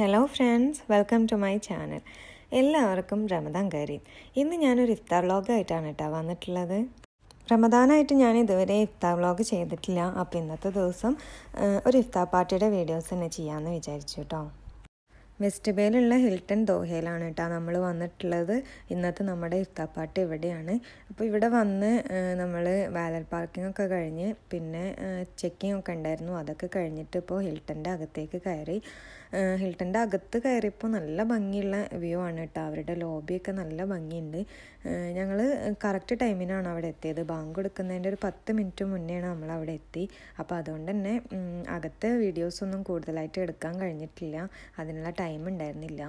hello friends welcome to my channel എല്ലാവർക്കും റമദാൻ കരീം ഇന്ന് ഞാനൊരു ഇഫ്താർ വ്ളോഗായിട്ടാണ് കേട്ടോ വന്നിട്ടുള്ളത് റമദാനായിട്ട് ഞാൻ ഇതുവരെ ഇഫ്താർ വ്ളോഗ് ചെയ്തിട്ടില്ല അപ്പോൾ ഇന്നത്തെ ദിവസം ആ, ഒരു ഇഫ്താർ പാർട്ടിയുടെ വീഡിയോസ് തന്നെ ചെയ്യാമെന്ന് വിചാരിച്ചു കേട്ടോ വെസ്റ്റ് ബേയിലുള്ള ഹിൽട്ടൺ ദോഹയിലാണ് കേട്ടോ നമ്മൾ വന്നിട്ടുള്ളത് ഇന്നത്തെ നമ്മുടെ ഇഫ്താർ പാർട്ടി ഇവിടെയാണ് അപ്പോൾ ഇവിടെ വന്ന് നമ്മൾ വാലൽ പാർക്കിംഗ് ഒക്കെ കഴിഞ്ഞ് പിന്നെ ചെക്കിംഗ് ഒക്കെ ഉണ്ടായിരുന്നു അതൊക്കെ കഴിഞ്ഞിട്ട് ഇപ്പോൾ ഹിൽട്ടൻ്റെ അകത്തേക്ക് കയറി ഹിൽട്ടൻ്റെ അകത്ത് കയറിയപ്പോൾ നല്ല ഭംഗിയുള്ള വ്യൂ ആണ് കേട്ടോ അവരുടെ ലോബിയൊക്കെ നല്ല ഭംഗിയുണ്ട് ഞങ്ങൾ കറക്റ്റ് ടൈമിനാണ് അവിടെ എത്തിയത് ബാങ്ക് കൊടുക്കുന്നതിൻ്റെ ഒരു പത്ത് മിനിറ്റ് മുന്നെയാണ് നമ്മൾ അവിടെ എത്തി അപ്പോൾ അതുകൊണ്ട് തന്നെ ഉം, അകത്തെ വീഡിയോസൊന്നും കൂടുതലായിട്ട് എടുക്കാൻ കഴിഞ്ഞിട്ടില്ല അതിനുള്ള ടൈം ഉണ്ടായിരുന്നില്ല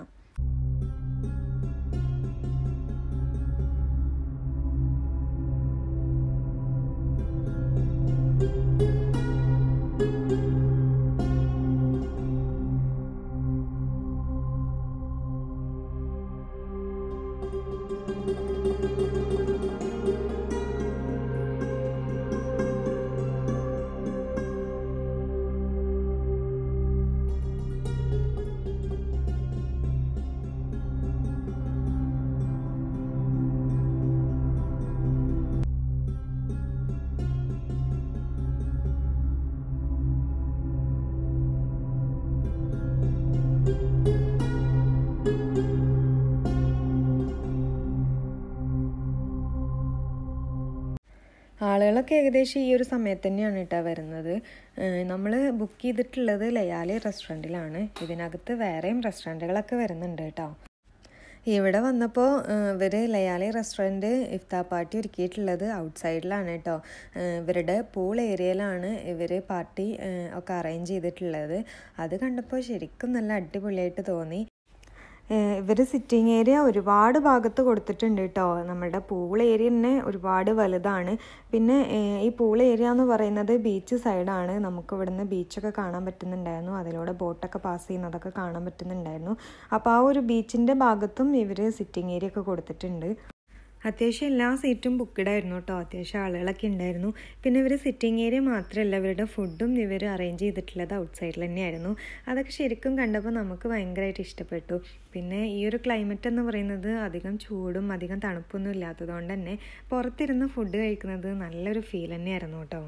ആളുകളൊക്കെ ഏകദേശം ഈ ഒരു സമയത്ത് തന്നെയാണ് കേട്ടോ വരുന്നത് നമ്മൾ ബുക്ക് ചെയ്തിട്ടുള്ളത് ലയാലി റെസ്റ്റോറൻറ്റിലാണ് ഇതിനകത്ത് വേറെയും റെസ്റ്റോറൻറ്റുകളൊക്കെ വരുന്നുണ്ട് കേട്ടോ ഇവിടെ വന്നപ്പോൾ ഇവർ ലയാലി റെസ്റ്റോറൻറ്റ് ഇഫ്താർ പാർട്ടി ഒരുക്കിയിട്ടുള്ളത് ഔട്ട് സൈഡിലാണ് കേട്ടോ ഇവരുടെ പൂൾ ഏരിയയിലാണ് ഇവർ പാർട്ടി ഒക്കെ അറേഞ്ച് ചെയ്തിട്ടുള്ളത് അത് കണ്ടപ്പോൾ ശരിക്കും നല്ല അടിപൊളിയായിട്ട് തോന്നി ഇവർ സിറ്റിംഗ് ഏരിയ ഒരുപാട് ഭാഗത്ത് കൊടുത്തിട്ടുണ്ട് കേട്ടോ നമ്മുടെ പൂൾ ഏരിയ തന്നെ ഒരുപാട് വലുതാണ് പിന്നെ ഏഹ്, ഈ പൂൾ ഏരിയ എന്ന് പറയുന്നത് ബീച്ച് സൈഡാണ് നമുക്ക് ഇവിടുന്ന് ബീച്ചൊക്കെ കാണാൻ പറ്റുന്നുണ്ടായിരുന്നു അതിലൂടെ ബോട്ടൊക്കെ പാസ് ചെയ്യുന്നതൊക്കെ കാണാൻ പറ്റുന്നുണ്ടായിരുന്നു അപ്പോൾ ആ ഒരു ബീച്ചിൻ്റെ ഭാഗത്തും ഇവർ സിറ്റിംഗ് ഏരിയ ഒക്കെ കൊടുത്തിട്ടുണ്ട് അത്യാവശ്യം എല്ലാ സീറ്റും ബുക്ക്ഡ് ആയിരുന്നു കേട്ടോ അത്യാവശ്യം ആളുകളൊക്കെ ഉണ്ടായിരുന്നു പിന്നെ ഇവർ സിറ്റിംഗ് ഏരിയ മാത്രമല്ല ഇവരുടെ ഫുഡും ഇവർ അറേഞ്ച് ചെയ്തിട്ടുള്ളത് ഔട്ട് സൈഡിൽ തന്നെയായിരുന്നു അതൊക്കെ ശരിക്കും കണ്ടപ്പോൾ നമുക്ക് ഭയങ്കരമായിട്ട് ഇഷ്ടപ്പെട്ടു പിന്നെ ഈ ഒരു ക്ലൈമറ്റ് എന്ന് പറയുന്നത് അധികം ചൂടും അധികം തണുപ്പൊന്നും ഇല്ലാത്തതുകൊണ്ട് തന്നെ പുറത്തിരുന്ന് ഫുഡ് കഴിക്കുന്നത് നല്ലൊരു ഫീൽ തന്നെയായിരുന്നു കേട്ടോ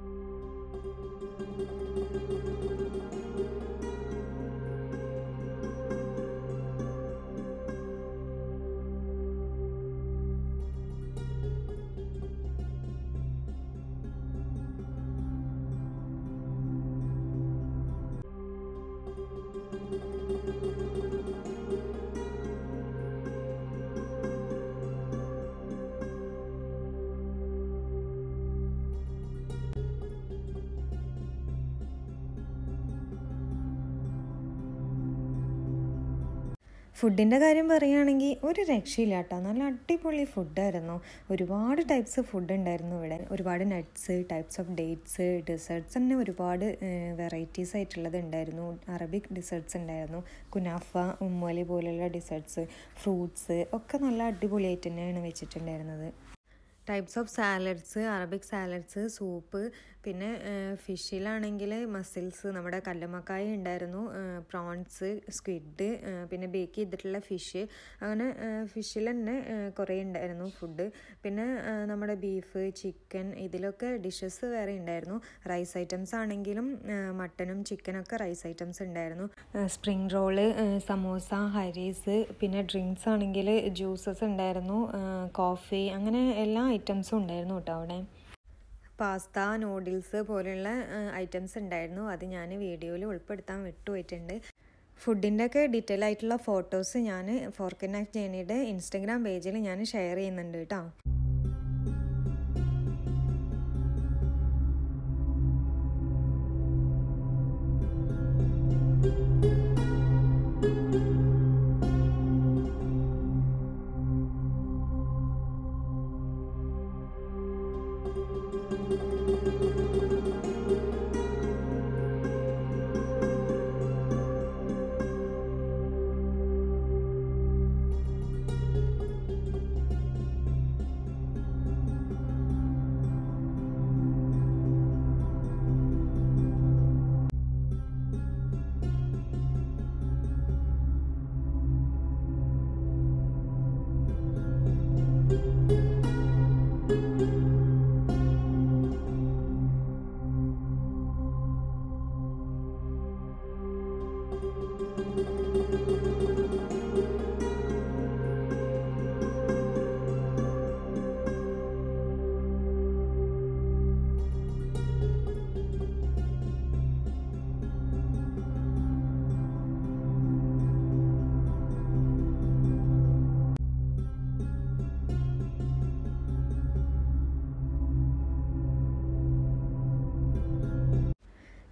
ഫുഡിൻ്റെ കാര്യം പറയുകയാണെങ്കിൽ ഒരു രക്ഷയില്ല കേട്ടോ നല്ല അടിപൊളി ഫുഡായിരുന്നു ഒരുപാട് ടൈപ്സ് ഫുഡ് ഉണ്ടായിരുന്നു ഇവിടെ ഒരുപാട് nuts types of dates desserts തന്നെ ഒരുപാട് വെറൈറ്റീസ് ആയിട്ടുള്ളത് ഉണ്ടായിരുന്നു അറബിക് ഡിസേർട്ട്സ് ഉണ്ടായിരുന്നു കുനാഫ ഉമ്മലി പോലെയുള്ള ഡിസേർട്ട്സ് ഫ്രൂട്ട്സ് ഒക്കെ നല്ല അടിപൊളിയായിട്ട് തന്നെയാണ് വെച്ചിട്ടുണ്ടായിരുന്നത് types of salads Arabic salads soup പിന്നെ ഫിഷിലാണെങ്കിൽ മസിൽസ് നമ്മുടെ കല്ലുമക്കായ ഉണ്ടായിരുന്നു പ്രോൺസ് സ്ക്വിഡ് പിന്നെ ബേക്ക് ചെയ്തിട്ടുള്ള ഫിഷ് അങ്ങനെ ഫിഷിൽ തന്നെ കുറേ ഉണ്ടായിരുന്നു ഫുഡ് പിന്നെ ആ, നമ്മുടെ ബീഫ് ചിക്കൻ ഇതിലൊക്കെ ഡിഷസ് വേറെ ഉണ്ടായിരുന്നു റൈസ് ഐറ്റംസ് ആണെങ്കിലും ആ, മട്ടനും ചിക്കനൊക്കെ റൈസ് ഐറ്റംസ് ഉണ്ടായിരുന്നു സ്പ്രിംഗ് റോള് സമോസ ഹരീസ് പിന്നെ ഡ്രിങ്ക്സ് ആണെങ്കിൽ ജ്യൂസസ് ഉണ്ടായിരുന്നു കോഫി അങ്ങനെ എല്ലാ ഐറ്റംസും ഉണ്ടായിരുന്നു കേട്ടോ അവിടെ പാസ്ത നൂഡിൽസ് പോലെയുള്ള ഐറ്റംസ് ഉണ്ടായിരുന്നു അത് ഞാൻ വീഡിയോയിൽ ഉൾപ്പെടുത്താൻ വിട്ടുപോയിട്ടുണ്ട് ഫുഡിൻ്റെ ഒക്കെ ഡീറ്റെയിൽ ആയിട്ടുള്ള ഫോട്ടോസ് ഞാൻ ഫോർക്കൻ നൈഫ് ജേണിയുടെ ഇൻസ്റ്റഗ്രാം പേജിൽ ഞാൻ ഷെയർ ചെയ്യുന്നുണ്ട് കേട്ടോ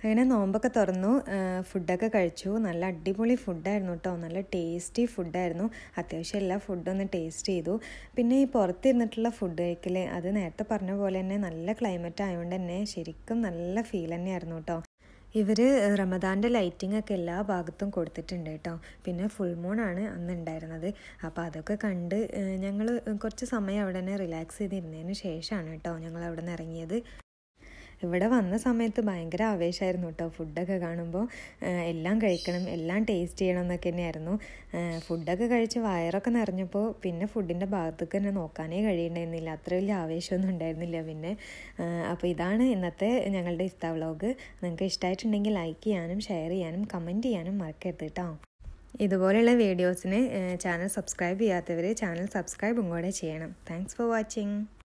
അങ്ങനെ നോമ്പൊക്കെ തുറന്നു ഫുഡൊക്കെ കഴിച്ചു നല്ല അടിപൊളി ഫുഡായിരുന്നു കേട്ടോ നല്ല ടേസ്റ്റി ഫുഡായിരുന്നു അത്യാവശ്യം എല്ലാ ഫുഡും ഒന്ന് ടേസ്റ്റ് ചെയ്തു പിന്നെ ഈ പുറത്തിരുന്നിട്ടുള്ള ഫുഡ് കഴിക്കൽ അത് നേരത്തെ പറഞ്ഞ പോലെ തന്നെ നല്ല ക്ലൈമറ്റ് ആയതുകൊണ്ട് തന്നെ ശരിക്കും നല്ല ഫീൽ തന്നെയായിരുന്നു കേട്ടോ ഇവർ റമദാൻ്റെ ലൈറ്റിംഗ് ഒക്കെ എല്ലാ ഭാഗത്തും കൊടുത്തിട്ടുണ്ട് കേട്ടോ പിന്നെ ഫുൾ മൂണാണ് അന്ന് ഉണ്ടായിരുന്നത് അപ്പോൾ അതൊക്കെ കണ്ട് ഞങ്ങൾ കുറച്ച് സമയം അവിടെ തന്നെ റിലാക്സ് ചെയ്തിരുന്നതിന് ശേഷമാണ് കേട്ടോ ഞങ്ങൾ അവിടെ നിന്ന് ഇറങ്ങിയത് ഇവിടെ വന്ന സമയത്ത് ഭയങ്കര ആവേശമായിരുന്നു കേട്ടോ ഫുഡൊക്കെ കാണുമ്പോൾ എല്ലാം കഴിക്കണം എല്ലാം ടേസ്റ്റ് ചെയ്യണം എന്നൊക്കെ തന്നെയായിരുന്നു ഫുഡൊക്കെ കഴിച്ച് വയറൊക്കെ നിറഞ്ഞപ്പോൾ പിന്നെ ഫുഡിൻ്റെ ഭാഗത്തേക്ക് തന്നെ നോക്കാനേ കഴിയണ്ടായിരുന്നില്ല അത്ര വലിയ ആവേശമൊന്നും ഉണ്ടായിരുന്നില്ല പിന്നെ അപ്പോൾ ഇതാണ് ഇന്നത്തെ ഞങ്ങളുടെ ഇഫ്ത വ്ളോഗ് നിങ്ങൾക്ക് ഇഷ്ടമായിട്ടുണ്ടെങ്കിൽ ലൈക്ക് ചെയ്യാനും ഷെയർ ചെയ്യാനും കമൻറ്റ് ചെയ്യാനും മറക്കരുത് കേട്ടോ ഇതുപോലെയുള്ള വീഡിയോസിന് ചാനൽ സബ്സ്ക്രൈബ് ചെയ്യാത്തവർ ചാനൽ സബ്സ്ക്രൈബും കൂടെ ചെയ്യണം താങ്ക്സ് ഫോർ വാച്ചിങ്